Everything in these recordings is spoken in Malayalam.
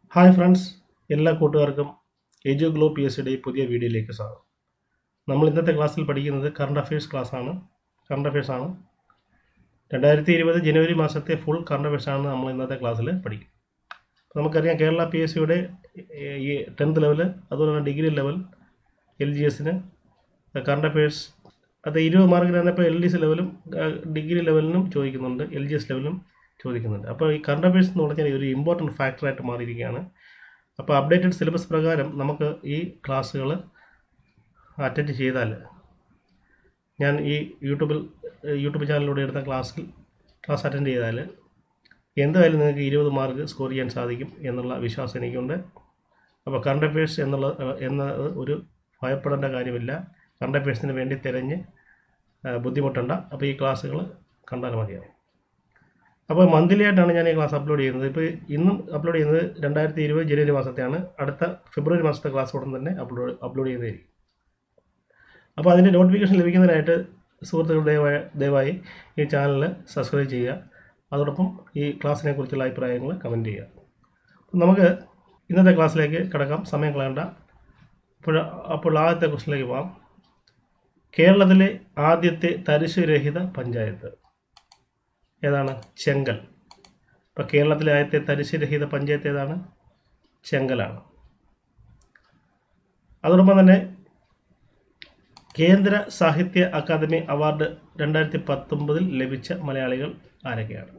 ഹായ് ഫ്രണ്ട്സ് എല്ലാ കൂട്ടുകാർക്കും എജു ഗ്ലോ പി എസ് സിയുടെ പുതിയ വീഡിയോയിലേക്ക് സ്വാഗതം നമ്മൾ ഇന്നത്തെ ക്ലാസ്സിൽ പഠിക്കുന്നത് കറണ്ട് അഫയേഴ്സ് ക്ലാസ്സാണ് കറണ്ട് അഫയേഴ്സ് ആണ് രണ്ടായിരത്തി ഇരുപത് ജനുവരി മാസത്തെ ഫുൾ കറണ്ട് അഫയേഴ്സ് ആണ് നമ്മൾ ഇന്നത്തെ ക്ലാസ്സിൽ പഠിക്കുന്നത് അപ്പോൾ നമുക്കറിയാം കേരള പി എസ് സിയുടെ ഈ ടെൻത്ത് ലെവൽ അതുപോലെ തന്നെ ഡിഗ്രി ലെവൽ എൽ ജി എസിന് കറണ്ട് അഫയേഴ്സ് അത് ഇരുപത് മാർക്കിന് തന്നെ ഇപ്പോൾ എൽ ഡി സി ലെവലും ഡിഗ്രി ലെവലിനും ചോദിക്കുന്നുണ്ട് എൽ ജി എസ് ലെവലിനും ചോദിക്കുന്നുണ്ട് അപ്പോൾ ഈ കറണ്ട് അഫയേഴ്സ് എന്ന് പറഞ്ഞാൽ ഒരു ഇമ്പോർട്ടൻറ്റ് ഫാക്ടറായിട്ട് മാറിയിരിക്കുകയാണ് അപ്പോൾ അപ്ഡേറ്റഡ് സിലബസ് പ്രകാരം നമുക്ക് ഈ ക്ലാസ്സുകൾ അറ്റൻഡ് ചെയ്താൽ ഞാൻ ഈ യൂട്യൂബിൽ യൂട്യൂബ് ചാനലിലൂടെ എടുത്ത ക്ലാസ്സിൽ ക്ലാസ് അറ്റൻഡ് ചെയ്താൽ എന്തായാലും നിങ്ങൾക്ക് ഇരുപത് മാർക്ക് സ്കോർ ചെയ്യാൻ സാധിക്കും എന്നുള്ള വിശ്വാസം എനിക്കുണ്ട് അപ്പോൾ കറണ്ട് അഫയേഴ്സ് എന്നുള്ള എന്നത് ഒരു ഭയപ്പെടേണ്ട കാര്യമില്ല കറണ്ട് അഫയേഴ്സിന് വേണ്ടി തിരഞ്ഞ് ബുദ്ധിമുട്ടണ്ട അപ്പോൾ ഈ ക്ലാസ്സുകൾ കണ്ടാൽ മതിയാവും അപ്പോൾ മന്ത്ലി ആയിട്ടാണ് ഞാൻ ഈ ക്ലാസ് അപ്ലോഡ് ചെയ്യുന്നത് ഇപ്പോൾ ഇന്നും അപ്ലോഡ് ചെയ്യുന്നത് രണ്ടായിരത്തി ഇരുപത് ജനുവരി മാസത്തെയാണ് അടുത്ത ഫെബ്രുവരി മാസത്തെ ക്ലാസ് ഉടൻ തന്നെ അപ്ലോഡ് അപ്ലോഡ് ചെയ്യുന്നതായിരിക്കും അപ്പോൾ അതിൻ്റെ നോട്ടിഫിക്കേഷൻ ലഭിക്കുന്നതിനായിട്ട് സുഹൃത്തുക്കൾ ദയവായി ദയവായി ഈ ചാനൽ സബ്സ്ക്രൈബ് ചെയ്യുക അതോടൊപ്പം ഈ ക്ലാസ്സിനെ കുറിച്ചുള്ള അഭിപ്രായങ്ങൾ കമൻറ്റ് ചെയ്യുക നമുക്ക് ഇന്നത്തെ ക്ലാസ്സിലേക്ക് കിടക്കാം സമയം കളയണ്ട അപ്പോൾ അപ്പോൾ ആദ്യത്തെ ക്വസ്റ്റിലേക്ക് പോകാം കേരളത്തിലെ ആദ്യത്തെ തരിശുരഹിത പഞ്ചായത്ത് ഏതാണ് ചെങ്കൽ ഇപ്പോൾ കേരളത്തിലെ ആദ്യത്തെ തരിശുരഹിത പഞ്ചായത്ത് ഏതാണ് ചെങ്കലാണ് അതോടൊപ്പം തന്നെ കേന്ദ്ര സാഹിത്യ അക്കാദമി അവാർഡ് രണ്ടായിരത്തി പത്തൊമ്പതിൽ ലഭിച്ച മലയാളികൾ ആരൊക്കെയാണ്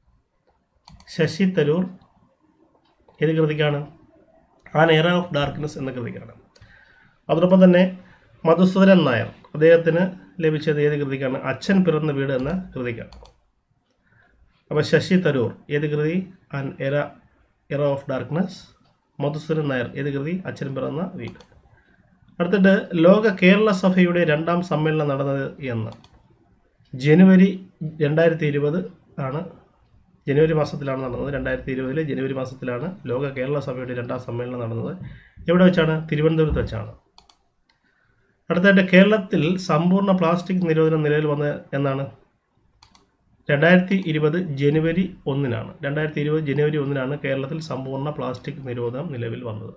ശശി തരൂർ ഏത് കൃതിക്കാണ് ആൻ എറ ഓഫ് ഡാർക്ക്നെസ് എന്ന കൃതിക്കാണ് അതോടൊപ്പം തന്നെ മധുസൂദനൻ നായർ അദ്ദേഹത്തിന് ലഭിച്ചത് ഏത് കൃതിക്കാണ് അച്ഛൻ പിറന്ന വീട് എന്ന കൃതിക്കാണ് അപ്പോൾ ശശി തരൂർ ഏത് കൃതി ആൻ എറ എറ ഓഫ് ഡാർക്ക്നെസ് മധുസൂദൻ നായർ ഏത് കൃതി അച്ഛൻ പിറന്ന വീട് അടുത്തിട്ട് ലോക കേരള സഭയുടെ രണ്ടാം സമ്മേളനം നടന്നത് എന്ന് ജനുവരി രണ്ടായിരത്തി ഇരുപത് ആണ് ജനുവരി മാസത്തിലാണ് നടന്നത് രണ്ടായിരത്തി ഇരുപതിലെ ജനുവരി മാസത്തിലാണ് ലോക കേരള സഭയുടെ രണ്ടാം സമ്മേളനം നടന്നത് എവിടെ വെച്ചാണ് തിരുവനന്തപുരത്ത് വെച്ചാണ് അടുത്തായിട്ട് കേരളത്തിൽ സമ്പൂർണ്ണ പ്ലാസ്റ്റിക് നിരോധനം നിലവിൽ വന്നത് എന്നാണ് രണ്ടായിരത്തി ഇരുപത് ജനുവരി ഒന്നിനാണ് രണ്ടായിരത്തി ഇരുപത് ജനുവരി ഒന്നിനാണ് കേരളത്തിൽ സമ്പൂർണ്ണ പ്ലാസ്റ്റിക് നിരോധനം നിലവിൽ വന്നത്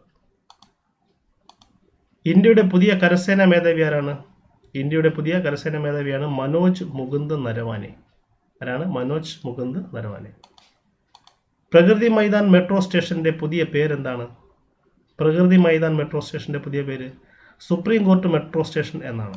ഇന്ത്യയുടെ പുതിയ കരസേനാ മേധാവി ആരാണ് ഇന്ത്യയുടെ പുതിയ കരസേനാ മേധാവിയാണ് മനോജ് മുകുന്ദ് നരവാനെ ആരാണ് മനോജ് മുകുന്ദ് നരവാനെ പ്രകൃതി മൈതാൻ മെട്രോ സ്റ്റേഷന്റെ പുതിയ പേരെന്താണ് പ്രകൃതി മൈതാൻ മെട്രോ സ്റ്റേഷന്റെ പുതിയ പേര് സുപ്രീം കോർട്ട് മെട്രോ സ്റ്റേഷൻ എന്നാണ്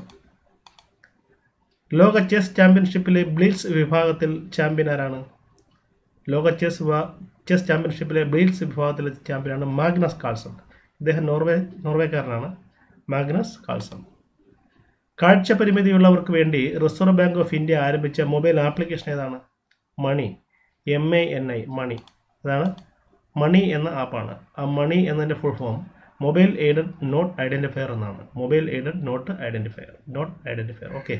ലോക ചെസ് ചാമ്പ്യൻഷിപ്പിലെ ബ്ലീൽസ് വിഭാഗത്തിൽ ചാമ്പ്യൻ ആരാണ് ലോക ചെസ് ചെസ് ചാമ്പ്യൻഷിപ്പിലെ ബ്ലീൽസ് വിഭാഗത്തിലെ ചാമ്പ്യനാണ് മാഗ്നസ് കാൾസൺ ഇദ്ദേഹം നോർവേ നോർവേക്കാരനാണ് മാഗ്നസ് കാൾസൺ കാഴ്ച പരിമിതിയുള്ളവർക്ക് വേണ്ടി റിസർവ് ബാങ്ക് ഓഫ് ഇന്ത്യ ആരംഭിച്ച മൊബൈൽ ആപ്ലിക്കേഷൻ ഏതാണ് MANI M A N I MANI അതാണ് മണി എന്ന ആപ്പാണ് ആ മണി എന്നതിൻ്റെ full form mobile aided note identifier എന്നാണ് mobile aided note identifier note identifier okay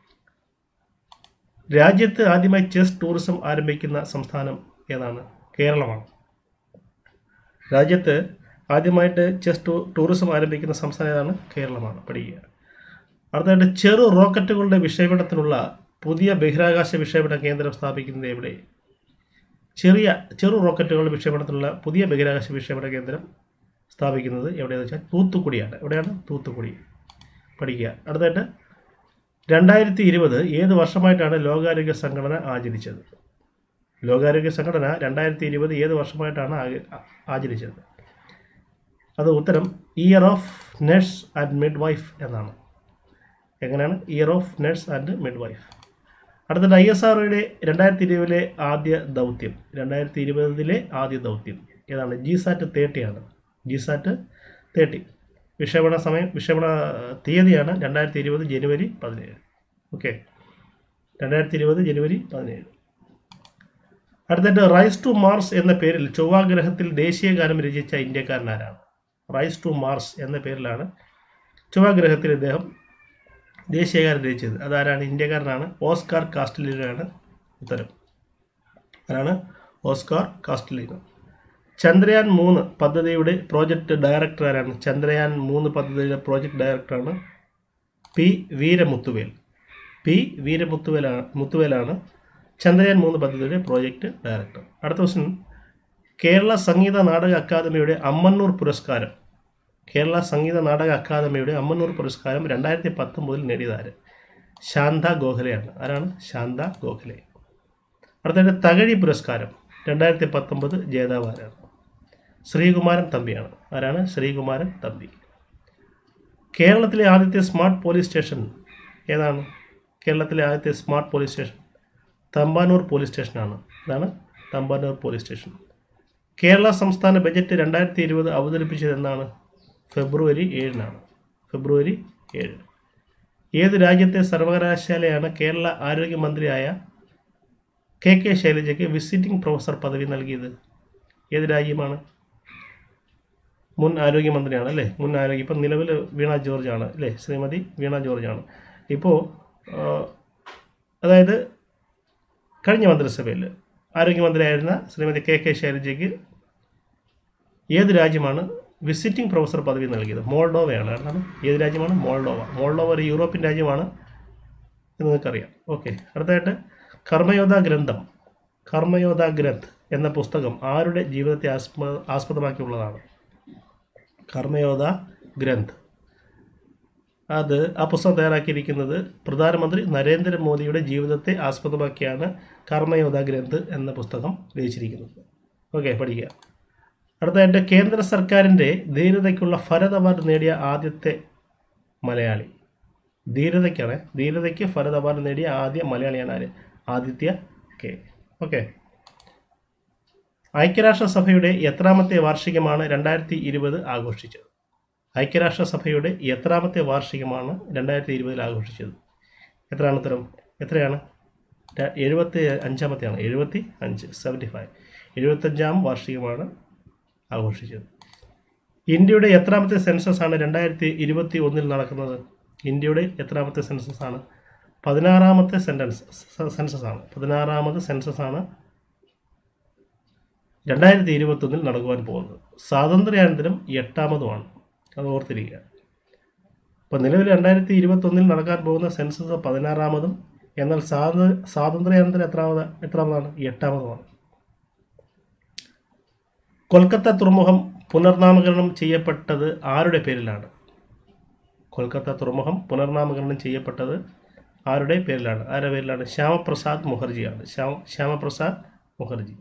രാജ്യത്ത് ആദ്യമായി ചെസ് ടൂറിസം ആരംഭിക്കുന്ന സംസ്ഥാനം ഏതാണ് കേരളമാണ് രാജ്യത്ത് ആദ്യമായിട്ട് ചെസ് ടൂ ടൂറിസം ആരംഭിക്കുന്ന സംസ്ഥാനം ഏതാണ് കേരളമാണ് പഠിക്കുക അടുത്തതായിട്ട് ചെറു റോക്കറ്റുകളുടെ വിക്ഷേപണത്തിനുള്ള പുതിയ ബഹിരാകാശ വിക്ഷേപണ കേന്ദ്രം സ്ഥാപിക്കുന്നത് എവിടെ ചെറിയ ചെറു റോക്കറ്റുകളുടെ വിക്ഷേപണത്തിനുള്ള പുതിയ ബഹിരാകാശ വിക്ഷേപണ കേന്ദ്രം സ്ഥാപിക്കുന്നത് എവിടെയെന്ന് വെച്ചാൽ തൂത്തുക്കുടിയാണ് എവിടെയാണ് തൂത്തുക്കുടി പഠിക്കുക അടുത്തായിട്ട് രണ്ടായിരത്തി ഇരുപത് ഏത് വർഷമായിട്ടാണ് ലോകാരോഗ്യ സംഘടന ആചരിച്ചത് ലോകാരോഗ്യ സംഘടന രണ്ടായിരത്തി ഇരുപത് ഏത് വർഷമായിട്ടാണ് ആചരിച്ചത് അത് ഉത്തരം year of nurse and midwife എന്നാണ് എങ്ങനെയാണ് year of nurse and midwife അടുത്തത് ഐ എസ് ആർഒയുടെ രണ്ടായിരത്തി ഇരുപതിലെ ആദ്യ ദൗത്യം രണ്ടായിരത്തി ഇരുപതിലെ ആദ്യ ദൗത്യം ഏതാണ് ജി സാറ്റ് തേർട്ടി ആണ് ജി സാറ്റ് തേർട്ടി വിക്ഷേപണ സമയം വിക്ഷേപണ തീയതിയാണ് രണ്ടായിരത്തി ഇരുപത് ജനുവരി പതിനേഴ് ഓക്കെ രണ്ടായിരത്തി ഇരുപത് ജനുവരി പതിനേഴ് അടുത്തിട്ട് റൈസ് ടു മാർസ് എന്ന പേരിൽ ചൊവ്വാഗ്രഹത്തിൽ ദേശീയ ഗാനം രചിച്ച ഇന്ത്യക്കാരനാരാണ് റൈസ് ടു മാർസ് എന്ന പേരിലാണ് ചൊവ്വാഗ്രഹത്തിൽ ഇദ്ദേഹം ദേശീയഗാനം രചിച്ചത് അതാരാണ് ഇന്ത്യക്കാരനാണ് ഓസ്കാർ കാസ്റ്റലിനാണ് ഉത്തരം ആരാണ് ഓസ്കാർ കാസ്റ്റലിനോ ചന്ദ്രയാൻ മൂന്ന് പദ്ധതിയുടെ പ്രോജക്റ്റ് ഡയറക്ടർ ആരാണ് ചന്ദ്രയാൻ മൂന്ന് പദ്ധതിയുടെ പ്രോജക്റ്റ് ഡയറക്ടറാണ് പി വീരമുത്തുവേൽ പി വീരമുത്തുവേലാണ് മുത്തുവേലാണ് ചന്ദ്രയാൻ മൂന്ന് പദ്ധതിയുടെ പ്രോജക്റ്റ് ഡയറക്ടർ അടുത്ത ക്വസ്റ്റ്യൻ കേരള സംഗീത നാടക അക്കാദമിയുടെ അമ്മന്നൂർ പുരസ്കാരം കേരള സംഗീത നാടക അക്കാദമിയുടെ അമ്മന്നൂർ പുരസ്കാരം രണ്ടായിരത്തി പത്തൊമ്പതിൽ നേടിയതാര് ശാന്ത ഗോഖലെയാണ് ആരാണ് ശാന്ത ഗോഖലെ അടുത്തത് തകഴി പുരസ്കാരം രണ്ടായിരത്തി പത്തൊമ്പത് ജേതാവ് ആരാണ് ശ്രീകുമാരൻ തമ്പിയാണ് ആരാണ് ശ്രീകുമാരൻ തമ്പി കേരളത്തിലെ ആദ്യത്തെ സ്മാർട്ട് പോലീസ് സ്റ്റേഷൻ ഏതാണ് കേരളത്തിലെ ആദ്യത്തെ smart police station Thampanoor police സ്റ്റേഷനാണ് ഇതാണ് തമ്പാനൂർ പോലീസ് സ്റ്റേഷൻ കേരള സംസ്ഥാന ബജറ്റ് രണ്ടായിരത്തി ഇരുപത് അവതരിപ്പിച്ചത് എന്നാണ് ഫെബ്രുവരി ഏഴിനാണ് ഫെബ്രുവരി ഏഴ് ഏത് രാജ്യത്തെ സർവകലാശാലയാണ് കേരള ആരോഗ്യമന്ത്രിയായ കെ കെ ശൈലജയ്ക്ക് വിസിറ്റിംഗ് പ്രൊഫസർ പദവി നൽകിയത് ഏത് രാജ്യമാണ് മുൻ ആരോഗ്യമന്ത്രിയാണ് അല്ലേ മുൻ ആരോഗ്യ ഇപ്പം നിലവിൽ വീണ ജോർജ് ആണ് അല്ലേ ശ്രീമതി വീണ ജോർജ് ആണ് ഇപ്പോൾ അതായത് കഴിഞ്ഞ മന്ത്രിസഭയിൽ ആരോഗ്യമന്ത്രിയായിരുന്ന ശ്രീമതി കെ കെ ശൈലജയ്ക്ക് ഏത് രാജ്യമാണ് വിസിറ്റിംഗ് പ്രൊഫസർ പദവി നൽകിയത് മോൾഡോവയാണ് എന്താണ് ഏത് രാജ്യമാണ് മോൾഡോവ മോൾഡോവ ഒരു യൂറോപ്യൻ രാജ്യമാണ് എന്ന് നിങ്ങൾക്കറിയാം ഓക്കെ അടുത്തതായിട്ട് കർമ്മയോധ ഗ്രന്ഥം കർമ്മയോധ ഗ്രന്ഥ് എന്ന പുസ്തകം ആരുടെ ജീവിതത്തെ ആസ്പ ആസ്പദമാക്കിയുള്ളതാണ് കർമ്മയോധ ഗ്രന്ഥ് അത് ആ പുസ്തകം തയ്യാറാക്കിയിരിക്കുന്നത് പ്രധാനമന്ത്രി നരേന്ദ്രമോദിയുടെ ജീവിതത്തെ ആസ്പദമാക്കിയാണ് കർമ്മയോധ ഗ്രന്ഥ് എന്ന പുസ്തകം രചിച്ചിരിക്കുന്നത് ഓക്കെ പഠിക്കുക അടുത്തതായിട്ട് കേന്ദ്ര സർക്കാരിൻ്റെ ധീരതയ്ക്കുള്ള ഫരത് അവാർഡ് നേടിയ ആദ്യത്തെ മലയാളി ധീരതയ്ക്കാണ് ധീരതയ്ക്ക് ഫരത് അവാർഡ് നേടിയ ആദ്യ മലയാളിയാണ് ആര് ആദിത്യ കെ ഓക്കെ ഐക്യരാഷ്ട്രസഭയുടെ എത്രാമത്തെ വാർഷികമാണ് രണ്ടായിരത്തി ഇരുപത് ആഘോഷിച്ചത് ഐക്യരാഷ്ട്രസഭയുടെ എത്രാമത്തെ വാർഷികമാണ് രണ്ടായിരത്തി ഇരുപതിൽ ആഘോഷിച്ചത് എത്രയാണ് ഉത്തരം എത്രയാണ് ര- എഴുപത്തി അഞ്ചാമത്തെയാണ് എഴുപത്തി അഞ്ച് സെവൻറ്റി ഫൈവ് എഴുപത്തഞ്ചാം വാർഷികമാണ് ആഘോഷിച്ചത് ഇന്ത്യയുടെ എത്രാമത്തെ സെൻസസ് ആണ് രണ്ടായിരത്തി ഇരുപത്തി ഒന്നിൽ നടക്കുന്നത് ഇന്ത്യയുടെ എത്രാമത്തെ സെൻസസ് ആണ് പതിനാറാമത്തെ സെൻറ്റൻസ് സെൻസസ് ആണ് പതിനാറാമത് സെൻസസ് ആണ് രണ്ടായിരത്തി ഇരുപത്തൊന്നിൽ നടക്കുവാൻ പോകുന്നത് സ്വാതന്ത്ര്യാനന്തരം എട്ടാമതുമാണ് അത് ഓർത്തിരിക്കുക അപ്പോൾ നിലവിൽ രണ്ടായിരത്തി ഇരുപത്തൊന്നിൽ നടക്കാൻ പോകുന്ന സെൻസസ് പതിനാറാമതും എന്നാൽ സ്വാത സ്വാതന്ത്ര്യാനന്തരം എത്രാമത് എത്രാമതാണ് എട്ടാമതുമാണ് കൊൽക്കത്ത തുറമുഖം പുനർനാമകരണം ചെയ്യപ്പെട്ടത് ആരുടെ പേരിലാണ് കൊൽക്കത്ത തുറമുഖം പുനർനാമകരണം ചെയ്യപ്പെട്ടത് ആരുടെ പേരിലാണ് ആരുടെ പേരിലാണ് ശ്യാമപ്രസാദ് മുഖർജിയാണ് ശ്യാമ ശ്യാമപ്രസാദ് മുഖർജി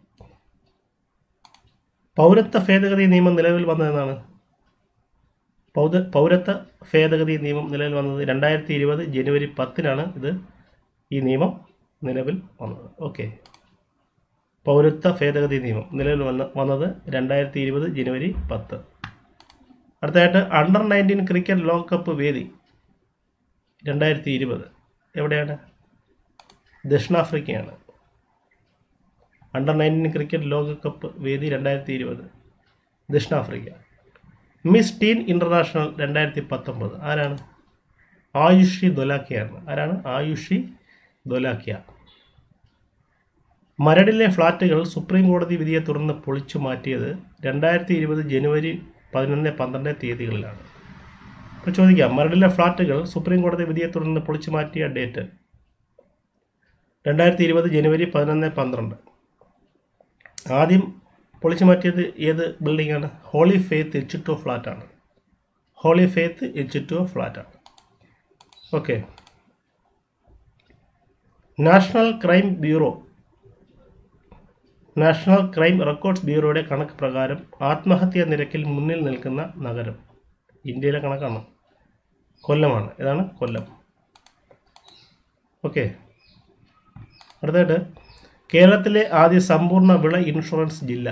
പൗരത്വ ഭേദഗതി നിയമം നിലവിൽ വന്നതെന്നാണ് പൗര പൗരത്വ ഭേദഗതി നിയമം നിലവിൽ വന്നത് രണ്ടായിരത്തി ഇരുപത് ജനുവരി പത്തിനാണ് ഇത് ഈ നിയമം നിലവിൽ വന്നത് ഓക്കെ പൗരത്വ ഭേദഗതി നിയമം നിലവിൽ വന്ന വന്നത് രണ്ടായിരത്തി ഇരുപത് ജനുവരി പത്ത് അടുത്തതായിട്ട് അണ്ടർ നയൻറ്റീൻ ക്രിക്കറ്റ് ലോകകപ്പ് വേദി രണ്ടായിരത്തി ഇരുപത് എവിടെയാണ് ദക്ഷിണാഫ്രിക്കയാണ് അണ്ടർ നയൻറ്റീൻ ക്രിക്കറ്റ് ലോകകപ്പ് വേദി രണ്ടായിരത്തി ഇരുപത് ദക്ഷിണാഫ്രിക്ക മിസ് ടീൻ ഇൻ്റർനാഷണൽ രണ്ടായിരത്തി പത്തൊമ്പത് ആരാണ് ആയുഷി ദൊലാക്കിയാണ് ആരാണ് ആയുഷി ദൊലാക്കിയ മരടിലെ ഫ്ളാറ്റുകൾ സുപ്രീം കോടതി വിധിയെ തുടർന്ന് പൊളിച്ചു മാറ്റിയത് രണ്ടായിരത്തി ഇരുപത് ജനുവരി പതിനൊന്ന് പന്ത്രണ്ട് തീയതികളിലാണ് ഇപ്പോൾ ചോദിക്കാം മരടിലെ ഫ്ളാറ്റുകൾ സുപ്രീം കോടതി വിധിയെ തുടർന്ന് പൊളിച്ചു മാറ്റിയ ഡേറ്റ് രണ്ടായിരത്തി ഇരുപത് ജനുവരി പതിനൊന്ന് പന്ത്രണ്ട് ആദ്യം പൊളിച്ചു മാറ്റിയത് ഏത് ബിൽഡിംഗാണ് ഹോളി ഫെയ്ത്ത് എച്ച് ടു ഫ്ലാറ്റാണ് ഹോളി ഫെയ്ത്ത് എച്ച് ടു ഫ്ലാറ്റാണ് okay national crime bureau national crime records ബ്യൂറോയുടെ കണക്ക് പ്രകാരം ആത്മഹത്യാ നിരക്കിൽ മുന്നിൽ നിൽക്കുന്ന നഗരം ഇന്ത്യയിലെ കണക്കാണ് കൊല്ലമാണ് ഇതാണ് കൊല്ലം ഓക്കെ അടുത്തായിട്ട് കേരളത്തിലെ ആദ്യ സമ്പൂർണ്ണ വിള ഇൻഷുറൻസ് ജില്ല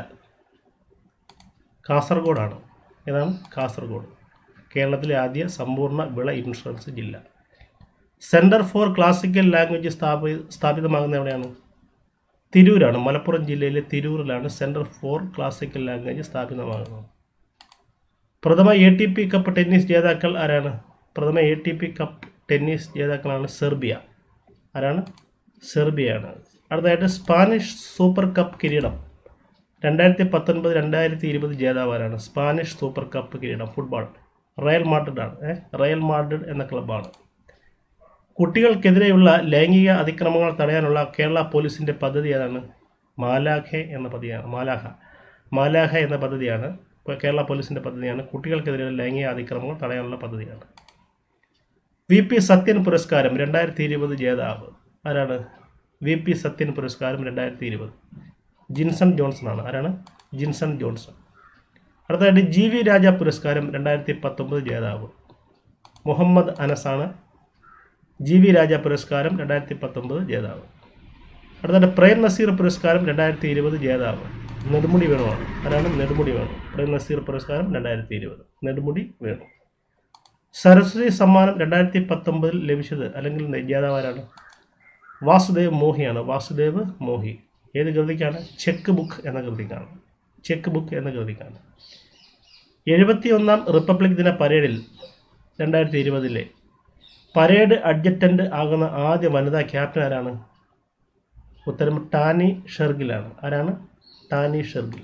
കാസർഗോഡാണ് ഏതാണ് കാസർഗോഡ് കേരളത്തിലെ ആദ്യ സമ്പൂർണ്ണ വിള ഇൻഷുറൻസ് ജില്ല സെൻറ്റർ ഫോർ ക്ലാസിക്കൽ ലാംഗ്വേജ് സ്ഥാപി സ്ഥാപിതമാകുന്ന എവിടെയാണ് തിരൂരാണ് മലപ്പുറം ജില്ലയിലെ തിരൂരിലാണ് സെൻറ്റർ ഫോർ ക്ലാസിക്കൽ ലാംഗ്വേജ് സ്ഥാപിതമാകുന്നത് പ്രഥമ A T P cup tennis ജേതാക്കൾ ആരാണ് പ്രഥമ A T P cup tennis ജേതാക്കളാണ് സെർബിയ ആരാണ് സെർബിയയാണ് അടുത്തതായിട്ട് സ്പാനിഷ് സൂപ്പർ കപ്പ് കിരീടം രണ്ടായിരത്തി പത്തൊൻപത് രണ്ടായിരത്തി ഇരുപത് ജേതാവാരാണ് സ്പാനിഷ് സൂപ്പർ കപ്പ് കിരീടം ഫുട്ബോൾ റയൽ മാഡ്രിഡ് ആണ് ഏ? റയൽ മാഡ്രിഡ് എന്ന ക്ലബ്ബാണ് കുട്ടികൾക്കെതിരെയുള്ള ലൈംഗിക അതിക്രമങ്ങൾ തടയാനുള്ള കേരള പോലീസിന്റെ പദ്ധതി ഏതാണ് മാലാഖെ എന്ന പദ്ധതിയാണ് മാലാഖ മാലാഹ എന്ന പദ്ധതിയാണ് ഇപ്പോൾ കേരള പോലീസിൻ്റെ പദ്ധതിയാണ് കുട്ടികൾക്കെതിരെയുള്ള ലൈംഗിക അതിക്രമങ്ങൾ തടയാനുള്ള പദ്ധതിയാണ് വി പി സത്യൻ പുരസ്കാരം രണ്ടായിരത്തി ഇരുപത് ജേതാവ് ആരാണ് വി പി സത്യൻ പുരസ്കാരം രണ്ടായിരത്തി ഇരുപത് ജിൻസൺ ജോൺസൺ ആണ് ആരാണ് ജിൻസൺ ജോൺസൺ അടുത്തതായിട്ട് ജി വി രാജ പുരസ്കാരം രണ്ടായിരത്തി പത്തൊമ്പത് ജേതാവ് മുഹമ്മദ് അനസാണ് ജി വി രാജ പുരസ്കാരം രണ്ടായിരത്തി പത്തൊമ്പത് ജേതാവ് അടുത്തതായിട്ട് പ്രേം നസീർ പുരസ്കാരം രണ്ടായിരത്തി ഇരുപത് ജേതാവ് നെടുമുടി വേണുവാണ് ആരാണ് നെടുമുടി വേണു പ്രേം നസീർ പുരസ്കാരം രണ്ടായിരത്തി ഇരുപത് നെടുമുടി വേണു സരസ്വതി സമ്മാനം രണ്ടായിരത്തി പത്തൊമ്പതിൽ ലഭിച്ചത് അല്ലെങ്കിൽ ജേതാവ് ആരാണ് വാസുദേവ് മോഹിയാണ് വാസുദേവ് മോഹി ഏത് കൃതിക്കാണ് ചെക്ക് ബുക്ക് എന്ന കൃതിക്കാണ് ചെക്ക് ബുക്ക് എന്ന കൃതിക്കാണ് എഴുപത്തി ഒന്നാം റിപ്പബ്ലിക് ദിന പരേഡിൽ രണ്ടായിരത്തി ഇരുപതിലെ പരേഡ് അഡ്ജറ്റൻ്റ് ആകുന്ന ആദ്യ വനിതാ ക്യാപ്റ്റൻ ആരാണ് ഉത്തരം ടാനി ഷെർഗിലാണ് ആരാണ് ടാനി ഷെർഗിൽ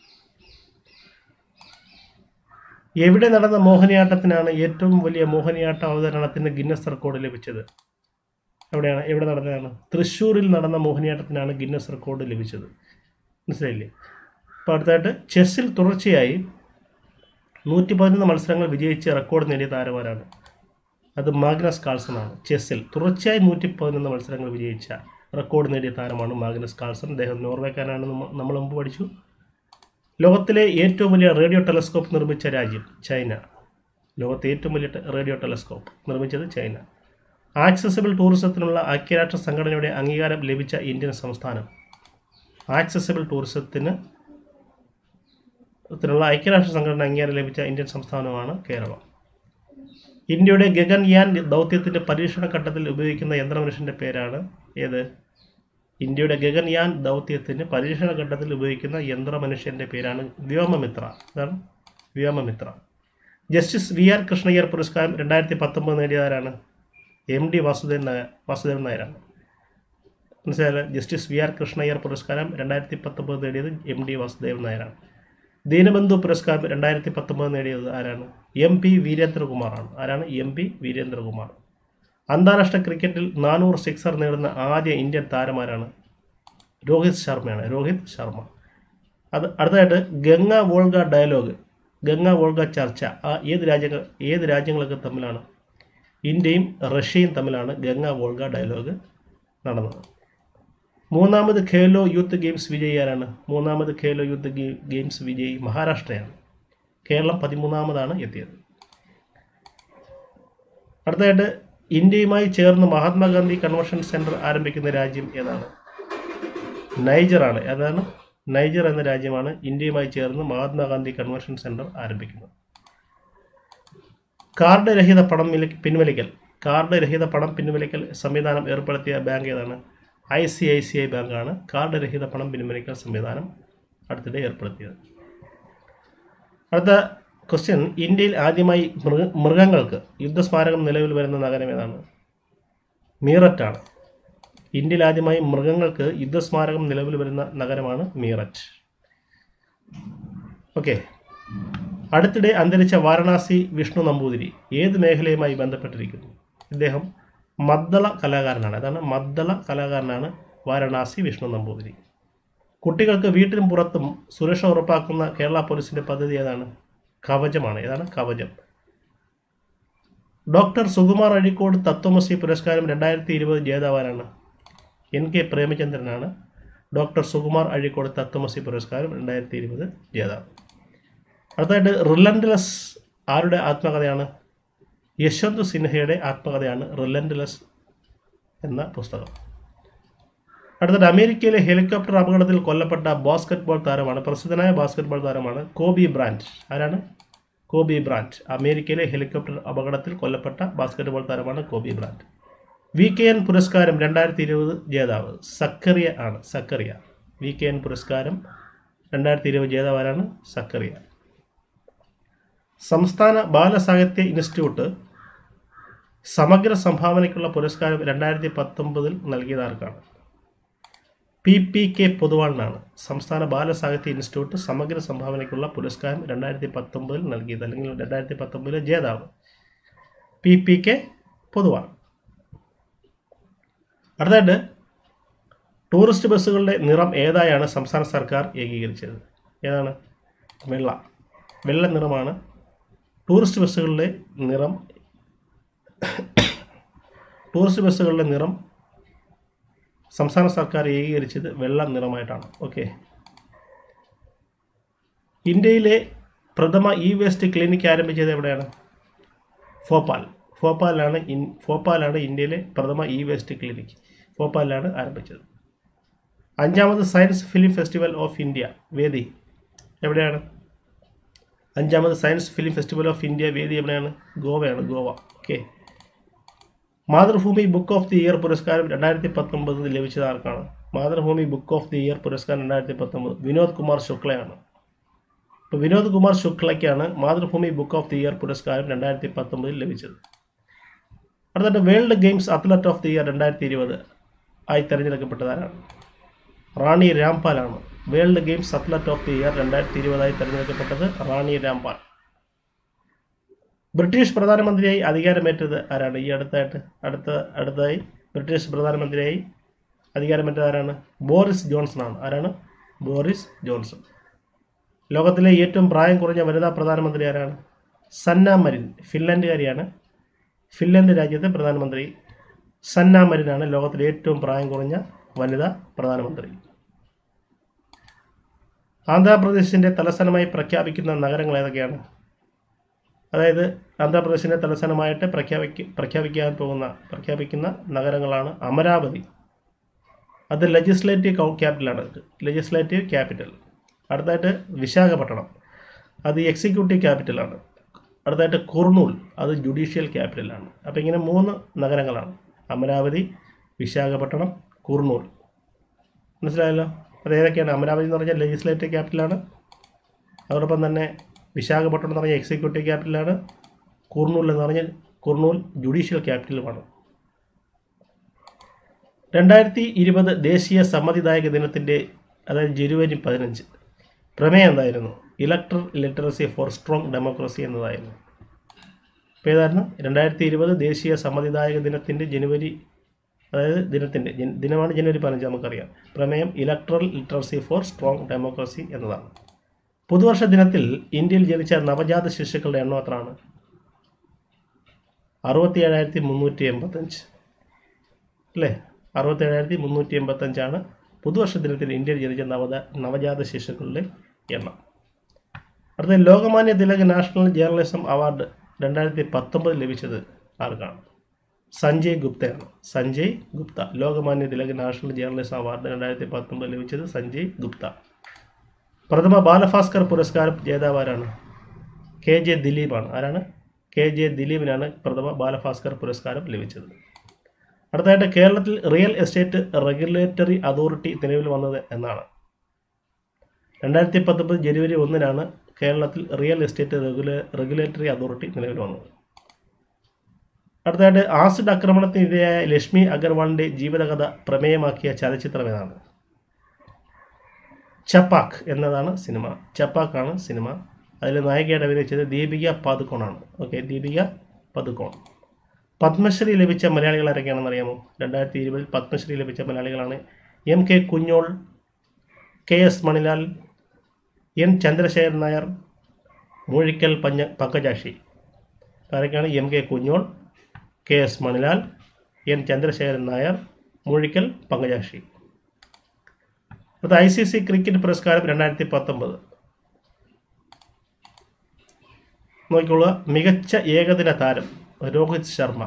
എവിടെ നടന്ന മോഹിനിയാട്ടത്തിനാണ് ഏറ്റവും വലിയ മോഹിനിയാട്ട അവതരണത്തിന് ഗിന്നസ് റെക്കോർഡ് ലഭിച്ചത് എവിടെയാണ് എവിടെ നടന്നതാണ് തൃശ്ശൂരിൽ നടന്ന മോഹിനിയാട്ടത്തിനാണ് ഗിന്നസ് റെക്കോർഡ് ലഭിച്ചത് മനസ്സിലായില്ലേ അപ്പോൾ അടുത്തായിട്ട് ചെസ്സിൽ തുടർച്ചയായി നൂറ്റി പതിനൊന്ന് മത്സരങ്ങൾ വിജയിച്ച് റെക്കോർഡ് നേടിയ താരമാരാണ് അത് മാഗ്നസ് കാൾസൺ ആണ് ചെസ്സിൽ തുടർച്ചയായി നൂറ്റി പതിനൊന്ന് മത്സരങ്ങൾ വിജയിച്ച റെക്കോർഡ് നേടിയ താരമാണ് മാഗ്നസ് കാൾസൺ അദ്ദേഹം നോർവേക്കാരാണ് നമ്മൾ മുമ്പ് പഠിച്ചു ലോകത്തിലെ ഏറ്റവും വലിയ റേഡിയോ ടെലസ്കോപ്പ് നിർമ്മിച്ച രാജ്യം ചൈന ലോകത്തെ ഏറ്റവും വലിയ റേഡിയോ ടെലസ്കോപ്പ് നിർമ്മിച്ചത് ചൈന ആക്സസിബിൾ ടൂറിസത്തിനുള്ള ഐക്യരാഷ്ട്ര സംഘടനയുടെ അംഗീകാരം ലഭിച്ച ഇന്ത്യൻ സംസ്ഥാനം ആക്സസിബിൾ ടൂറിസത്തിന് ത്തിനുള്ള ഐക്യരാഷ്ട്ര സംഘടന അംഗീകാരം ലഭിച്ച ഇന്ത്യൻ സംസ്ഥാനമാണ് കേരളം ഇന്ത്യയുടെ ഗഗൻയാൻ ദൗത്യത്തിൻ്റെ പരീക്ഷണ ഘട്ടത്തിൽ ഉപയോഗിക്കുന്ന യന്ത്രമനുഷ്യൻ്റെ പേരാണ് ഏത് ഇന്ത്യയുടെ ഗഗൻയാൻ ദൗത്യത്തിന് പരീക്ഷണ ഘട്ടത്തിൽ ഉപയോഗിക്കുന്ന യന്ത്രമനുഷ്യൻ്റെ പേരാണ് വ്യോമമിത്ര അതാണ് Vyommitra justice V R Krishna Iyer പുരസ്കാരം രണ്ടായിരത്തി പത്തൊമ്പത് നേടിയതാരാണ് എം ഡി വാസുദേവൻ നായർ വാസുദേവൻ നായരാണ് മനസ്സിലായാലും ജസ്റ്റിസ് വി ആർ കൃഷ്ണയ്യർ പുരസ്കാരം രണ്ടായിരത്തി പത്തൊമ്പത് നേടിയത് എം ഡി വാസുദേവൻ നായരാണ് ദീനബന്ധു പുരസ്കാരം രണ്ടായിരത്തി പത്തൊമ്പത് നേടിയത് ആരാണ് എം പി വീരേന്ദ്രകുമാറാണ് ആരാണ് എം പി വീരേന്ദ്രകുമാർ അന്താരാഷ്ട്ര ക്രിക്കറ്റിൽ നാനൂറ് സിക്സർ നേടുന്ന ആദ്യ ഇന്ത്യൻ താരമാരാണ് രോഹിത് ശർമ്മയാണ് രോഹിത് ശർമ്മ അത് അടുത്തതായിട്ട് Ganga Volga dialogue Ganga Volga ചർച്ച ആ ഏത് രാജ്യങ്ങൾ ഏത് രാജ്യങ്ങളൊക്കെ തമ്മിലാണ് ഇന്ത്യയും റഷ്യയും തമ്മിലാണ് ഗംഗ വോൾഗ ഡയലോഗ് നടന്നത് മൂന്നാമത് ഖേലോ യൂത്ത് ഗെയിംസ് വിജയി ആരാണ് മൂന്നാമത് ഖേലോ യൂത്ത് ഗെയിംസ് വിജയി മഹാരാഷ്ട്രയാണ് കേരളം പതിമൂന്നാമതാണ് എത്തിയത് അടുത്തതായിട്ട് ഇന്ത്യയുമായി ചേർന്ന് മഹാത്മാഗാന്ധി കൺവെൻഷൻ സെൻറ്റർ ആരംഭിക്കുന്ന രാജ്യം ഏതാണ് നൈജറാണ് ഏതാണ് നൈജർ എന്ന രാജ്യമാണ് ഇന്ത്യയുമായി ചേർന്ന് മഹാത്മാഗാന്ധി കൺവെൻഷൻ സെൻറ്റർ ആരംഭിക്കുന്നത് കാർഡ് രഹിത പണം പിൻവലിക്കൽ കാർഡ് രഹിത പണം പിൻവലിക്കൽ സംവിധാനം ഏർപ്പെടുത്തിയ ബാങ്ക് ഏതാണ് I C I C I ബാങ്കാണ് കാർഡ് രഹിത പണം പിൻവലിക്കൽ സംവിധാനം അടുത്തിടെ ഏർപ്പെടുത്തിയത് അടുത്ത ക്വസ്റ്റ്യൻ ഇന്ത്യയിൽ ആദ്യമായി മൃഗ മൃഗങ്ങൾക്ക് യുദ്ധസ്മാരകം നിലവിൽ വരുന്ന നഗരം ഏതാണ് മീററ്റാണ് ഇന്ത്യയിൽ ആദ്യമായി മൃഗങ്ങൾക്ക് യുദ്ധസ്മാരകം നിലവിൽ വരുന്ന നഗരമാണ് മീററ്റ് ഓക്കെ അടുത്തിടെ അന്തരിച്ച വാരണാസി വിഷ്ണു നമ്പൂതിരി ഏത് മേഖലയുമായി ബന്ധപ്പെട്ടിരിക്കുന്നു ഇദ്ദേഹം മദ്ദള കലാകാരനാണ് അതാണ് മദ്ദള കലാകാരനാണ് വാരണാസി വിഷ്ണു നമ്പൂതിരി കുട്ടികൾക്ക് വീട്ടിലും പുറത്തും സുരക്ഷ ഉറപ്പാക്കുന്ന കേരള പോലീസിന്റെ പദ്ധതി ഏതാണ് കവചമാണ് ഏതാണ് കവചം ഡോക്ടർ സുകുമാർ അഴീക്കോട് തത്വമസി പുരസ്കാരം രണ്ടായിരത്തി ഇരുപത് ജേതാവാനാണ് എൻ കെ പ്രേമചന്ദ്രനാണ് ഡോക്ടർ സുകുമാർ അഴീക്കോട് തത്വമസി പുരസ്കാരം രണ്ടായിരത്തി ഇരുപത് ജേതാവ് അടുത്തായിട്ട് റിലൻഡ്ലെസ് ആരുടെ ആത്മകഥയാണ് യശ്വന്ത് സിൻഹയുടെ ആത്മകഥയാണ് റിലൻഡ്ലെസ് എന്ന പുസ്തകം അടുത്തത് അമേരിക്കയിലെ ഹെലികോപ്റ്റർ അപകടത്തിൽ കൊല്ലപ്പെട്ട ബാസ്കറ്റ്ബോൾ താരമാണ് പ്രസിദ്ധനായ ബാസ്കറ്റ്ബോൾ താരമാണ് കോബി ബ്രാൻഡ് ആരാണ് കോബി ബ്രാൻഡ് അമേരിക്കയിലെ ഹെലികോപ്റ്റർ അപകടത്തിൽ കൊല്ലപ്പെട്ട ബാസ്കറ്റ്ബോൾ താരമാണ് Kobe Bryant V K N പുരസ്കാരം രണ്ടായിരത്തി ഇരുപത് ജേതാവ് സക്കറിയ ആണ് സക്കറിയ വി കെ എൻ പുരസ്കാരം രണ്ടായിരത്തി ഇരുപത് ജേതാവാരാണ് സക്കറിയ സംസ്ഥാന ബാലസാഹിത്യ ഇൻസ്റ്റിറ്റ്യൂട്ട് സമഗ്ര സംഭാവനയ്ക്കുള്ള പുരസ്കാരം രണ്ടായിരത്തി പത്തൊമ്പതിൽ നൽകിയത് ആർക്കാണ് പി പി കെ പൊതുവാളിനാണ് സംസ്ഥാന ബാലസാഹിത്യ ഇൻസ്റ്റിറ്റ്യൂട്ട് സമഗ്ര സംഭാവനയ്ക്കുള്ള പുരസ്കാരം രണ്ടായിരത്തി പത്തൊമ്പതിൽ നൽകിയത് അല്ലെങ്കിൽ രണ്ടായിരത്തി പത്തൊമ്പതിലെ ജേതാവ് പി പി കെ പൊതുവാൾ അടുത്തായിട്ട് ടൂറിസ്റ്റ് ബസ്സുകളുടെ നിറം ഏതായാണ് സംസ്ഥാന സർക്കാർ ഏകീകരിച്ചത് ഏതാണ് വെള്ള വെള്ള നിറമാണ് ടൂറിസ്റ്റ് ബസ്സുകളിലെ നിറം ടൂറിസ്റ്റ് ബസ്സുകളുടെ നിറം സംസ്ഥാന സർക്കാർ ഏകീകരിച്ചത് വെള്ള നിറമായിട്ടാണ് ഓക്കെ ഇന്ത്യയിലെ പ്രഥമ ഇ വേസ്റ്റ് ക്ലിനിക്ക് ആരംഭിച്ചത് എവിടെയാണ് ഭോപ്പാൽ ഭോപ്പാലാണ് ഇൻ ഭോപ്പാലാണ് ഇന്ത്യയിലെ പ്രഥമ ഇ വേസ്റ്റ് ക്ലിനിക്ക് ഭോപ്പാലിലാണ് ആരംഭിച്ചത് അഞ്ചാമത് science film festival of India വേദി എവിടെയാണ് അഞ്ചാമത് science film festival of India വേദി എവിടെയാണ് ഗോവയാണ് Goa okay Mathrubhumi book of the year പുരസ്കാരം രണ്ടായിരത്തി പത്തൊമ്പതിൽ ലഭിച്ചത് ആർക്കാണ് Mathrubhumi book of the year പുരസ്കാരം രണ്ടായിരത്തി പത്തൊമ്പത് വിനോദ് കുമാർ ശുക്ലയാണ് ഇപ്പോൾ വിനോദ് കുമാർ ശുക്ലയ്ക്കാണ് Mathrubhumi book of the year പുരസ്കാരം രണ്ടായിരത്തി പത്തൊമ്പതിൽ ലഭിച്ചത് അടുത്തിട്ട് world games athlete of the year രണ്ടായിരത്തി ഇരുപത് ആയി തിരഞ്ഞെടുക്കപ്പെട്ടതാരാണ് റാണി രാംപാലാണ് world games athlete of the year രണ്ടായിരത്തി ഇരുപതായി തിരഞ്ഞെടുക്കപ്പെട്ടത് റാണി രാംപാൽ ബ്രിട്ടീഷ് പ്രധാനമന്ത്രിയായി അധികാരമേറ്റത് ആരാണ് ഈ അടുത്തായിട്ട് അടുത്ത അടുത്തതായി ബ്രിട്ടീഷ് പ്രധാനമന്ത്രിയായി അധികാരമേറ്റത് ആരാണ് ബോറിസ് ജോൺസൺ ആണ് ആരാണ് ബോറിസ് ജോൺസൺ ലോകത്തിലെ ഏറ്റവും പ്രായം കുറഞ്ഞ വനിതാ പ്രധാനമന്ത്രി ആരാണ് സന്ന മരിൻ ഫിൻലൻഡുകാരിയാണ് ഫിൻലൻഡ് രാജ്യത്തെ പ്രധാനമന്ത്രി സന്ന മരിനാണ് ലോകത്തിലെ ഏറ്റവും പ്രായം കുറഞ്ഞ വനിതാ പ്രധാനമന്ത്രി ആന്ധ്രാപ്രദേശിൻ്റെ തലസ്ഥാനമായി പ്രഖ്യാപിക്കുന്ന നഗരങ്ങൾ ഏതൊക്കെയാണ് അതായത് ആന്ധ്രാപ്രദേശിൻ്റെ തലസ്ഥാനമായിട്ട് പ്രഖ്യാപിക്ക പ്രഖ്യാപിക്കാൻ പോകുന്ന പ്രഖ്യാപിക്കുന്ന നഗരങ്ങളാണ് അമരാവതി അത് ലെജിസ്ലേറ്റീവ് കൗ ക്യാപിറ്റലാണ് ലെജിസ്ലേറ്റീവ് ക്യാപിറ്റൽ അടുത്തായിട്ട് വിശാഖപട്ടണം അത് എക്സിക്യൂട്ടീവ് ക്യാപിറ്റലാണ് അടുത്തായിട്ട് കുർണൂൽ അത് ജുഡീഷ്യൽ ക്യാപിറ്റലാണ് അപ്പോൾ ഇങ്ങനെ മൂന്ന് നഗരങ്ങളാണ് അമരാവതി വിശാഖപട്ടണം കുർണൂൽ മനസ്സിലായല്ലോ അത് ഏതൊക്കെയാണ് അമരാവതി എന്ന് പറഞ്ഞാൽ ലെജിസ്ലേറ്റീവ് ക്യാപിറ്റലാണ് അതോടൊപ്പം തന്നെ വിശാഖപട്ടണം എന്ന് പറഞ്ഞാൽ എക്സിക്യൂട്ടീവ് ക്യാപിറ്റലാണ് കുർണൂൽ എന്ന് പറഞ്ഞാൽ കുർണൂൽ ജുഡീഷ്യൽ ക്യാപിറ്റലുമാണ് രണ്ടായിരത്തി ഇരുപത് ദേശീയ സമ്മതിദായക ദിനത്തിൻ്റെ അതായത് ജനുവരി പതിനഞ്ച് പ്രമേയം എന്തായിരുന്നു electoral literacy for strong democracy എന്നതായിരുന്നു ഇപ്പോൾ ഏതായിരുന്നു രണ്ടായിരത്തി ഇരുപത് ദേശീയ സമ്മതിദായക ദിനത്തിൻ്റെ ജനുവരി അതായത് ദിനത്തിൻ്റെ ജൻ- ദിനമാണ് ജനുവരി പതിനഞ്ച് നമുക്കറിയാം പ്രമേയം electoral literacy for strong democracy എന്നതാണ് പുതുവർഷ ദിനത്തിൽ ഇന്ത്യയിൽ ജനിച്ച നവജാത ശിശുക്കളുടെ എണ്ണം എത്രയാണ് അറുപത്തി ഏഴായിരത്തി മുന്നൂറ്റി എൺപത്തഞ്ച് അല്ലേ അറുപത്തി ഏഴായിരത്തി മുന്നൂറ്റി എൺപത്തഞ്ചാണ് പുതുവർഷ ദിനത്തിൽ ഇന്ത്യയിൽ ജനിച്ച നവജ നവജാത ശിശുക്കളുടെ എണ്ണം അടുത്ത Lokmanya Tilak national journalism award രണ്ടായിരത്തി പത്തൊമ്പതിൽ ലഭിച്ചത് ആർക്കാണ് സഞ്ജയ് ഗുപ്തയാണ് Sanjay Gupta Lokmanya Tilak national journalism award രണ്ടായിരത്തി പത്തൊമ്പതിൽ ലഭിച്ചത് സഞ്ജയ് ഗുപ്ത പ്രഥമ ബാലഭാസ്കർ പുരസ്കാരം ജേതാവാരാണ് കെ ജെ ദിലീപാണ് ആരാണ് കെ ജെ ദിലീപിനാണ് പ്രഥമ ബാലഭാസ്കർ പുരസ്കാരം ലഭിച്ചത് അടുത്തതായിട്ട് കേരളത്തിൽ റിയൽ എസ്റ്റേറ്റ് റെഗുലേറ്ററി അതോറിറ്റി നിലവിൽ വന്നത് എന്നാണ് രണ്ടായിരത്തി പത്തൊമ്പത് ജനുവരി ഒന്നിനാണ് കേരളത്തിൽ റിയൽ എസ്റ്റേറ്റ് റെഗുലേ റെഗുലേറ്ററി അതോറിറ്റി നിലവിൽ വന്നത് അടുത്തതായിട്ട് ആസിഡ് ആക്രമണത്തിനിരയായ ലക്ഷ്മി അഗർവാളിൻ്റെ ജീവിതകഥ പ്രമേയമാക്കിയ ചലച്ചിത്രം ഏതാണ് ചപ്പാക്ക് എന്നതാണ് സിനിമ ചപ്പാക്കാണ് സിനിമ അതിൽ നായികയായിട്ട് അഭിനയിച്ചത് ദീപിക പാതുക്കോണാണ് ഓക്കെ ദീപിക പതുക്കോൺ പത്മശ്രീ ലഭിച്ച മലയാളികൾ ആരൊക്കെയാണെന്ന് അറിയാമോ രണ്ടായിരത്തി ഇരുപതിൽ പത്മശ്രീ ലഭിച്ച മലയാളികളാണ് M K Kunjol K S Manilal N Chandrasekharan Nair Moozhikkal പഞ്ഞ പങ്കജാക്ഷി ആരൊക്കെയാണ് M K Kunjol K S Manilal N Chandrasekharan Nair Moozhikkal Pankajakshi അത് ഐ സി സി ക്രിക്കറ്റ് പുരസ്കാരം രണ്ടായിരത്തി പത്തൊമ്പത് നോക്കിക്കൊള്ളുക മികച്ച ഏകദിന താരം രോഹിത് ശർമ്മ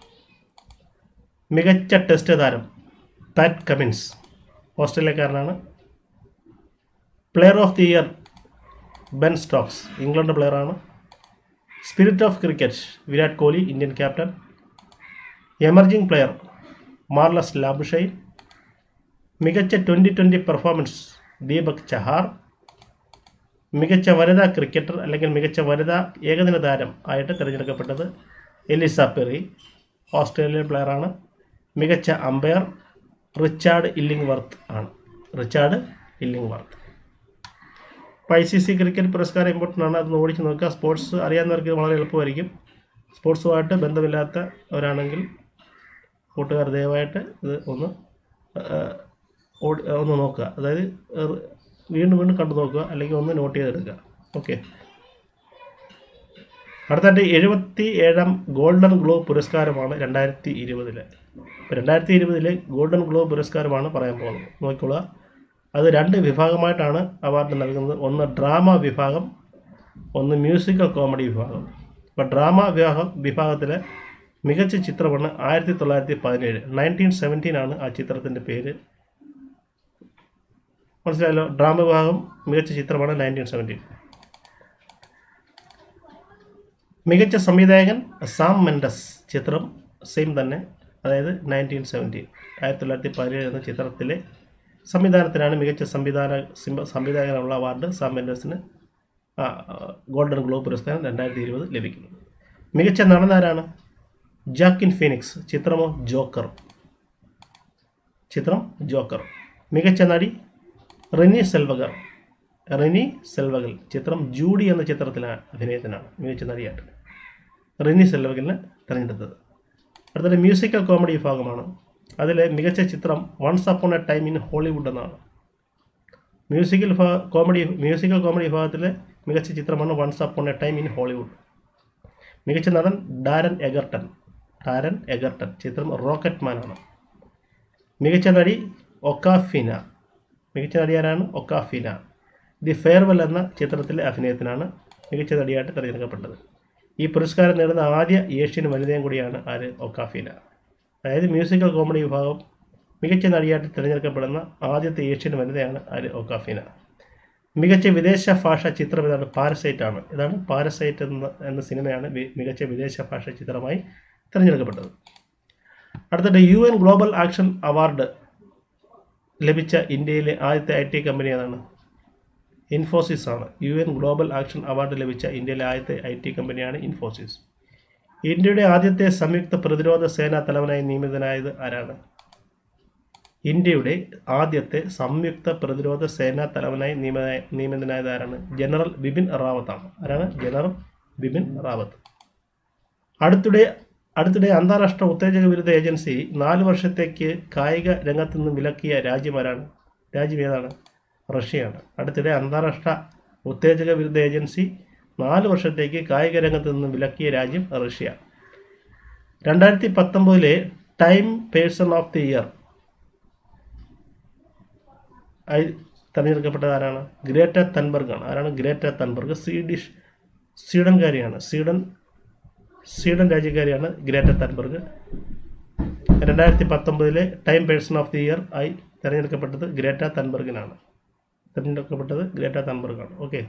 മികച്ച ടെസ്റ്റ് താരം പാറ്റ് കമിൻസ് ഓസ്ട്രേലിയക്കാരനാണ് player of the year Ben Stokes England പ്ലെയറാണ് spirit of cricket Virat Kohli Indian captain emerging player Marnus Labuschagne മികച്ച twenty twenty performance Deepak Chahar മികച്ച വനിതാ ക്രിക്കറ്റർ അല്ലെങ്കിൽ മികച്ച വനിതാ ഏകദിന താരം ആയിട്ട് തിരഞ്ഞെടുക്കപ്പെട്ടത് എലിസ പെറി ഓസ്ട്രേലിയൻ പ്ലെയറാണ് മികച്ച അമ്പയർ റിച്ചാർഡ് ഇല്ലിംഗ് വർത്ത് ആണ് റിച്ചാർഡ് ഇല്ലിംഗ് വർത്ത് ഇപ്പോൾ ഐ സി സി ക്രിക്കറ്റ് പുരസ്കാരം ഇമ്പോർട്ടൻ്റ് ആണ് അതൊന്ന് ഓടിച്ച് നോക്കുക സ്പോർട്സ് അറിയാവുന്നവർക്ക് വളരെ എളുപ്പമായിരിക്കും സ്പോർട്സുമായിട്ട് ബന്ധമില്ലാത്തവരാണെങ്കിൽ കൂട്ടുകാർ ദയവായിട്ട് ഇത് ഒന്ന് ആ, ഓടി ഒന്ന് നോക്കുക അതായത് വീണ്ടും വീണ്ടും കണ്ടു നോക്കുക അല്ലെങ്കിൽ ഒന്ന് നോട്ട് ചെയ്തെടുക്കുക ഓക്കെ അടുത്തായിട്ട് എഴുപത്തി ഏഴാം ഗോൾഡൻ ഗ്ലോബ് പുരസ്കാരമാണ് രണ്ടായിരത്തി ഇരുപതിലെ രണ്ടായിരത്തി ഇരുപതിലെ ഗോൾഡൻ ഗ്ലോബ് പുരസ്കാരമാണ് പറയാൻ പോകുന്നത് നോക്കിക്കൊള്ളുക അത് രണ്ട് വിഭാഗമായിട്ടാണ് അവാർഡ് നൽകുന്നത് ഒന്ന് ഡ്രാമ വിഭാഗം ഒന്ന് മ്യൂസിക്കൽ കോമഡി വിഭാഗം അപ്പോൾ ഡ്രാമ വിഭാഗം വിഭാഗത്തിലെ മികച്ച ചിത്രമാണ് ആയിരത്തി തൊള്ളായിരത്തി പതിനേഴ് നയൻറ്റീൻ സെവൻറ്റീൻ ആണ് ആ ചിത്രത്തിൻ്റെ പേര് മനസ്സിലായല്ലോ ഡ്രാമ വിഭാഗം മികച്ച ചിത്രമാണ് നയൻറ്റീൻ സെവൻറ്റീൻ മികച്ച സംവിധായകൻ സാം മെൻഡസ് ചിത്രം സെയിം തന്നെ അതായത് നയൻറ്റീൻ സെവൻറ്റീൻ ആയിരത്തി തൊള്ളായിരത്തി പതിനേഴ് എന്ന ചിത്രത്തിലെ സംവിധാനത്തിനാണ് മികച്ച സംവിധാന സിംബ- സംവിധായകനുള്ള അവാർഡ് സാം മെൻഡസിന് ആ, ആ, ഗോൾഡൻ ഗ്ലോബ് പുരസ്കാരം രണ്ടായിരത്തി ഇരുപത് ലഭിക്കുന്നത് മികച്ച നടനാരാണ് ജാക്കിൻ ഫീനിക്സ് ചിത്രമോ ജോക്കർ ചിത്രം ജോക്കർ മികച്ച നടി റിനി സെൽവഗർ റിനി സെൽവഗൽ ചിത്രം ജൂഡി എന്ന ചിത്രത്തിലാണ് അഭിനയത്തിനാണ് മികച്ച നടിയായിട്ട് റിനി സെൽവഗലിനെ തിരഞ്ഞെടുത്തത് അടുത്തത് മ്യൂസിക്കൽ കോമഡി വിഭാഗമാണ് അതിലെ മികച്ച ചിത്രം once upon a time in Hollywood എന്നാണ് മ്യൂസിക്കൽ വിഭാ- കോമഡി മ്യൂസിക്കൽ കോമഡി വിഭാഗത്തിലെ മികച്ച ചിത്രമാണ് once upon a time in Hollywood മികച്ച നടൻ ഡാരൻ എഗർട്ടൺ ഡാരൻ എഗർട്ടൺ ചിത്രം റോക്കറ്റ് മാൻ ആണ് മികച്ച നടി ഒക്കാഫിന മികച്ച നടിയാരാണ് ഒക്കാഫിന ദി ഫെയർവെൽ എന്ന ചിത്രത്തിലെ അഭിനയത്തിനാണ് മികച്ച നടിയായിട്ട് തിരഞ്ഞെടുക്കപ്പെട്ടത് ഈ പുരസ്കാരം നേടുന്ന ആദ്യ ഏഷ്യൻ വനിതയും കൂടിയാണ് ആര് ഒക്കാഫിന അതായത് മ്യൂസിക്കൽ കോമഡി വിഭാഗം മികച്ച നടിയായിട്ട് തിരഞ്ഞെടുക്കപ്പെടുന്ന ആദ്യത്തെ ഏഷ്യൻ വനിതയാണ് ആര് ഒക്കാഫിന മികച്ച വിദേശ ഭാഷ ചിത്രം ഇതാണ് പാരസൈറ്റ് ആണ് ഇതാണ് പാരസൈറ്റ് എന്ന എന്ന സിനിമയാണ് വി- മികച്ച വിദേശ ഭാഷ ചിത്രമായി തിരഞ്ഞെടുക്കപ്പെട്ടത് അടുത്തിട്ട് U N global action award ലഭിച്ച ഇന്ത്യയിലെ ആദ്യത്തെ ഐ ടി കമ്പനി ഏതാണ് ഇൻഫോസിസ് ആണ് U N global action award ലഭിച്ച ഇന്ത്യയിലെ ആദ്യത്തെ ഐ ടി കമ്പനിയാണ് ഇൻഫോസിസ് ഇന്ത്യയുടെ ആദ്യത്തെ സംയുക്ത പ്രതിരോധ സേനാ തലവനായി നിയമിതനായത് ആരാണ് ഇന്ത്യയുടെ ആദ്യത്തെ സംയുക്ത പ്രതിരോധ സേനാ തലവനായി നിയമ- നിയമിതനായത് ആരാണ് ജനറൽ ബിപിൻ റാവത്താണ് ആരാണ് ജനറൽ ബിപിൻ റാവത്ത് അടുത്തിടെ അടുത്തിടെ അന്താരാഷ്ട്ര ഉത്തേജക വിരുദ്ധ ഏജൻസി നാല് വർഷത്തേക്ക് കായിക രംഗത്തു നിന്ന് വിലക്കിയ രാജ്യം ആരാണ് രാജ്യം ഏതാണ് റഷ്യയാണ് അടുത്തിടെ അന്താരാഷ്ട്ര ഉത്തേജക വിരുദ്ധ ഏജൻസി നാല് വർഷത്തേക്ക് കായിക രംഗത്ത് നിന്ന് വിലക്കിയ രാജ്യം റഷ്യ രണ്ടായിരത്തി പത്തൊമ്പതിലെ Time person of the year ആയി തെരഞ്ഞെടുക്കപ്പെട്ടത് ആരാണ് ഗ്രേറ്റ തൻബർഗ് ആണ് ആരാണ് ഗ്രേറ്റ തൻബർഗ് സ്വീഡിഷ് സ്വീഡൻകാരിയാണ് സ്വീഡൻ സ്വീഡൻ രാജ്യക്കാരിയാണ് ഗ്രേറ്റ തൻബർഗ് രണ്ടായിരത്തി പത്തൊമ്പതിലെ Time person of the year ആയി തിരഞ്ഞെടുക്കപ്പെട്ടത് ഗ്രേറ്റ തൻബർഗിനാണ് തിരഞ്ഞെടുക്കപ്പെട്ടത് ഗ്രേറ്റ തൻബർഗാണ് ഓക്കെ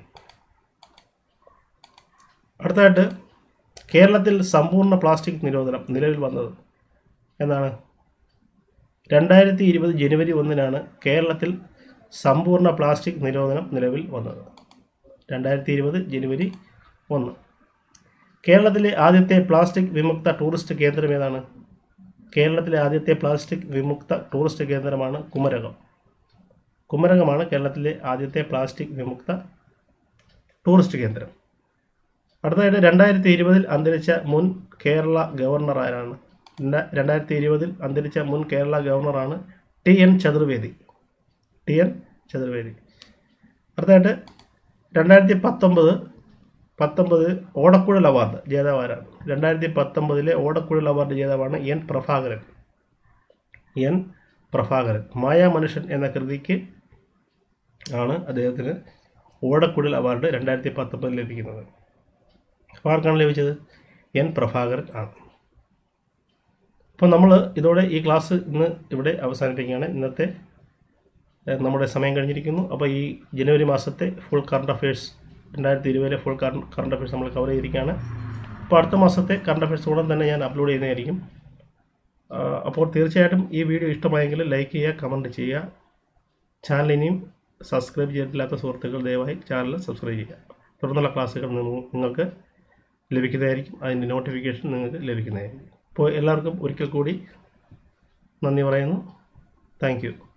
അടുത്തതായിട്ട് കേരളത്തിൽ സമ്പൂർണ്ണ പ്ലാസ്റ്റിക് നിരോധനം നിലവിൽ വന്നത് എന്നാണ് രണ്ടായിരത്തി ഇരുപത് ജനുവരി ഒന്നിനാണ് കേരളത്തിൽ സമ്പൂർണ്ണ പ്ലാസ്റ്റിക് നിരോധനം നിലവിൽ വന്നത് രണ്ടായിരത്തി ഇരുപത് ജനുവരി ഒന്ന് കേരളത്തിലെ ആദ്യത്തെ പ്ലാസ്റ്റിക് വിമുക്ത ടൂറിസ്റ്റ് കേന്ദ്രം ഏതാണ് കേരളത്തിലെ ആദ്യത്തെ പ്ലാസ്റ്റിക് വിമുക്ത ടൂറിസ്റ്റ് കേന്ദ്രമാണ് കുമരകം കുമരകമാണ് കേരളത്തിലെ ആദ്യത്തെ പ്ലാസ്റ്റിക് വിമുക്ത ടൂറിസ്റ്റ് കേന്ദ്രം അടുത്തതായിട്ട് രണ്ടായിരത്തി ഇരുപതിൽ അന്തരിച്ച മുൻ കേരള ഗവർണർ ആരാണ് രണ്ട- രണ്ടായിരത്തി ഇരുപതിൽ അന്തരിച്ച മുൻ കേരള ഗവർണറാണ് T N Chaturvedi T N Chaturvedi അടുത്തതായിട്ട് രണ്ടായിരത്തി പത്തൊമ്പത് പത്തൊമ്പത് ഓടക്കുഴൽ അവാർഡ് ജേതാവ് ആരാണ് രണ്ടായിരത്തി പത്തൊമ്പതിലെ ഓടക്കുഴൽ അവാർഡ് ജേതാവാണ് എൻ പ്രഭാകരൻ എൻ പ്രഭാകരൻ മായാ മനുഷ്യൻ എന്ന കൃതിക്ക് ആണ് അദ്ദേഹത്തിന് ഓടക്കുഴൽ അവാർഡ് രണ്ടായിരത്തി പത്തൊമ്പതിൽ ലഭിക്കുന്നത് അപ്പോൾ ആർക്കാണ് ലഭിച്ചത് എൻ പ്രഭാകരൻ ആണ് അപ്പോൾ നമ്മൾ ഇതോടെ ഈ ക്ലാസ് ഇന്ന് ഇവിടെ അവസാനിപ്പിക്കുകയാണ് ഇന്നത്തെ ഏഹ്, നമ്മുടെ സമയം കഴിഞ്ഞിരിക്കുന്നു അപ്പോൾ ഈ ജനുവരി മാസത്തെ ഫുൾ കറണ്ട് അഫയേഴ്സ് രണ്ടായിരത്തി ഇരുപതിലെ ഫുൾ കറണ്ട് അഫയേഴ്സ് നമ്മൾ കവർ ചെയ്തിരിക്കുകയാണ് അപ്പോൾ അടുത്ത മാസത്തെ കറണ്ട് അഫയേഴ്സ് ഉടൻ തന്നെ ഞാൻ അപ്ലോഡ് ചെയ്യുന്നതായിരിക്കും ആ, അപ്പോൾ തീർച്ചയായിട്ടും ഈ വീഡിയോ ഇഷ്ടമായെങ്കിൽ ലൈക്ക് ചെയ്യുക കമൻറ്റ് ചെയ്യുക ചാനൽ ഇനിയും സബ്സ്ക്രൈബ് ചെയ്തിട്ടില്ലാത്ത സുഹൃത്തുക്കൾ ദയവായി ചാനൽ സബ്സ്ക്രൈബ് ചെയ്യുക തുടർന്നുള്ള ക്ലാസ്സുകൾ നിങ്ങ- നിങ്ങൾക്ക് ലഭിക്കുന്നതായിരിക്കും അതിൻ്റെ നോട്ടിഫിക്കേഷൻ നിങ്ങൾക്ക് ലഭിക്കുന്നതായിരിക്കും അപ്പോൾ എല്ലാവർക്കും ഒരിക്കൽ കൂടി നന്ദി പറയുന്നു താങ്ക് യു